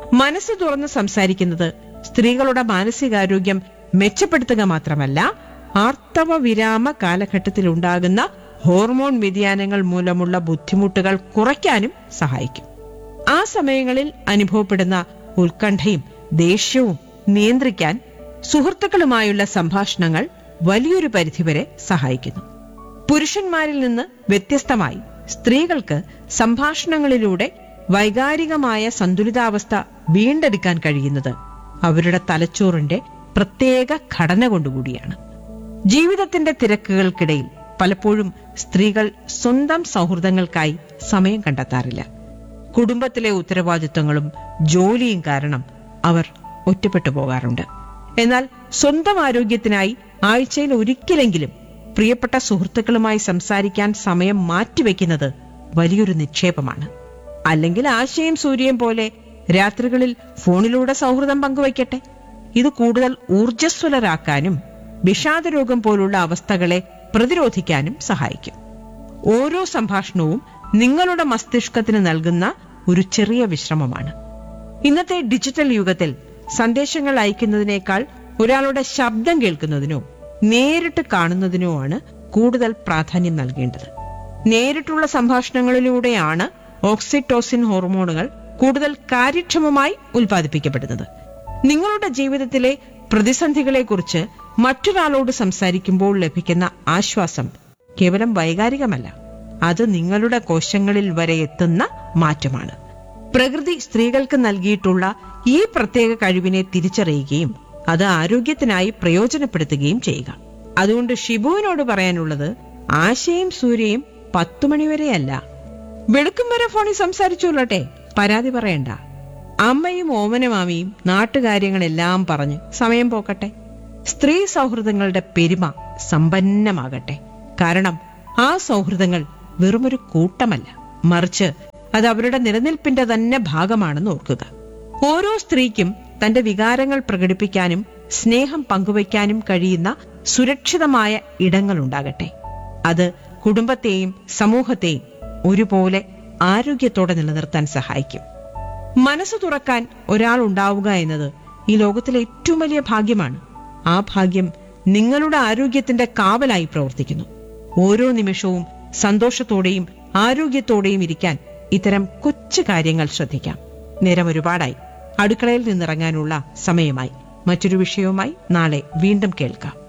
മനസ്സ് തുറന്ന് സംസാരിക്കുന്നത് സ്ത്രീകളുടെ മാനസികാരോഗ്യം മെച്ചപ്പെടുത്തുക മാത്രമല്ല ആർത്തവ വിരാമ കാലഘട്ടത്തിലുണ്ടാകുന്ന ഹോർമോൺ വ്യതിയാനങ്ങൾ മൂലമുള്ള ബുദ്ധിമുട്ടുകൾ കുറയ്ക്കാനും സഹായിക്കും ആ സമയങ്ങളിൽ അനുഭവപ്പെടുന്ന ഉത്കണ്ഠയും ദേഷ്യവും നിയന്ത്രിക്കാൻ സുഹൃത്തുക്കളുമായുള്ള സംഭാഷണങ്ങൾ വലിയൊരു പരിധിവരെ സഹായിക്കുന്നു പുരുഷന്മാരിൽ നിന്ന് വ്യത്യസ്തമായി സ്ത്രീകൾക്ക് സംഭാഷണങ്ങളിലൂടെ വൈകാരികമായ സന്തുലിതാവസ്ഥ വീണ്ടെടുക്കാൻ കഴിയുന്നത് അവരുടെ തലച്ചോറിന്റെ പ്രത്യേക ഘടന കൊണ്ടുകൂടിയാണ് ജീവിതത്തിന്റെ തിരക്കുകൾക്കിടയിൽ പലപ്പോഴും സ്ത്രീകൾ സ്വന്തം സൗഹൃദങ്ങൾക്കായി സമയം കണ്ടെത്താറില്ല കുടുംബത്തിലെ ഉത്തരവാദിത്വങ്ങളും ജോലിയും കാരണം അവർ ഒറ്റപ്പെട്ടു പോകാറുണ്ട് എന്നാൽ സ്വന്തം ആരോഗ്യത്തിനായി ആഴ്ചയിൽ ഒരിക്കലെങ്കിലും പ്രിയപ്പെട്ട സുഹൃത്തുക്കളുമായി സംസാരിക്കാൻ സമയം മാറ്റിവെക്കുന്നത് വലിയൊരു നിക്ഷേപമാണ് അല്ലെങ്കിൽ ആശയും സൂര്യയും പോലെ രാത്രികളിൽ ഫോണിലൂടെ സൗഹൃദം പങ്കുവയ്ക്കട്ടെ ഇത് കൂടുതൽ ഊർജ്ജസ്വലരാക്കാനും വിഷാദരോഗം പോലുള്ള അവസ്ഥകളെ പ്രതിരോധിക്കാനും സഹായിക്കും ഓരോ സംഭാഷണവും നിങ്ങളുടെ മസ്തിഷ്കത്തിന് നൽകുന്ന ഒരു ചെറിയ വിശ്രമമാണ് ഇന്നത്തെ ഡിജിറ്റൽ യുഗത്തിൽ സന്ദേശങ്ങൾ അയക്കുന്നതിനേക്കാൾ ഒരാളുടെ ശബ്ദം കേൾക്കുന്നതിനോ നേരിട്ട് കാണുന്നതിനോ ആണ് കൂടുതൽ പ്രാധാന്യം നൽകേണ്ടത് നേരിട്ടുള്ള സംഭാഷണങ്ങളിലൂടെയാണ് ഓക്സിറ്റോസിൻ ഹോർമോണുകൾ കൂടുതൽ കാര്യക്ഷമമായി ഉൽപ്പാദിപ്പിക്കപ്പെടുന്നത് നിങ്ങളുടെ ജീവിതത്തിലെ പ്രതിസന്ധികളെക്കുറിച്ച് മറ്റൊരാളോട് സംസാരിക്കുമ്പോൾ ലഭിക്കുന്ന ആശ്വാസം കേവലം വൈകാരികമല്ല അത് നിങ്ങളുടെ കോശങ്ങളിൽ വരെ എത്തുന്ന മാറ്റമാണ് പ്രകൃതി സ്ത്രീകൾക്ക് നൽകിയിട്ടുള്ള ഈ പ്രത്യേക കഴിവിനെ തിരിച്ചറിയുകയും അത് ആരോഗ്യത്തിനായി പ്രയോജനപ്പെടുത്തുകയും ചെയ്യുക അതുകൊണ്ട് ഷിബുവിനോട് പറയാനുള്ളത് ആശയും സൂര്യയും പത്തു മണിവരെയല്ല വെളുക്കും വരെ ഫോണിൽ സംസാരിച്ചോളട്ടെ പരാതി പറയണ്ട അമ്മയും ഓമനമാമിയും നാട്ടുകാര്യങ്ങളെല്ലാം പറഞ്ഞ് സമയം പോക്കട്ടെ സ്ത്രീ സൗഹൃദങ്ങളുടെ പെരുമ സമ്പന്നമാകട്ടെ കാരണം ആ സൗഹൃദങ്ങൾ വെറുമൊരു കൂട്ടമല്ല മറിച്ച് അത് അവരുടെ നിലനിൽപ്പിന്റെ തന്നെ ഭാഗമാണെന്ന് ഓർക്കുക ഓരോ സ്ത്രീക്കും തന്റെ വികാരങ്ങൾ പ്രകടിപ്പിക്കാനും സ്നേഹം പങ്കുവയ്ക്കാനും കഴിയുന്ന സുരക്ഷിതമായ ഇടങ്ങളുണ്ടാകട്ടെ അത് കുടുംബത്തെയും സമൂഹത്തെയും ഒരുപോലെ ആരോഗ്യത്തോടെ നിലനിർത്താൻ സഹായിക്കും മനസ്സ് തുറക്കാൻ ഒരാൾ ഉണ്ടാവുക എന്നത് ഈ ലോകത്തിലെ ഏറ്റവും വലിയ ഭാഗ്യമാണ് ആ ഭാഗ്യം നിങ്ങളുടെ ആരോഗ്യത്തിന്റെ കാവലായി പ്രവർത്തിക്കുന്നു ഓരോ നിമിഷവും സന്തോഷത്തോടെയും ആരോഗ്യത്തോടെയും ഇരിക്കാൻ ഇത്തരം കൊച്ചു കാര്യങ്ങൾ ശ്രദ്ധിക്കാം നേരം ഒരുപാടായി അടുക്കളയിൽ നിന്നിറങ്ങാനുള്ള സമയമായി മറ്റൊരു വിഷയവുമായി നാളെ വീണ്ടും കേൾക്കാം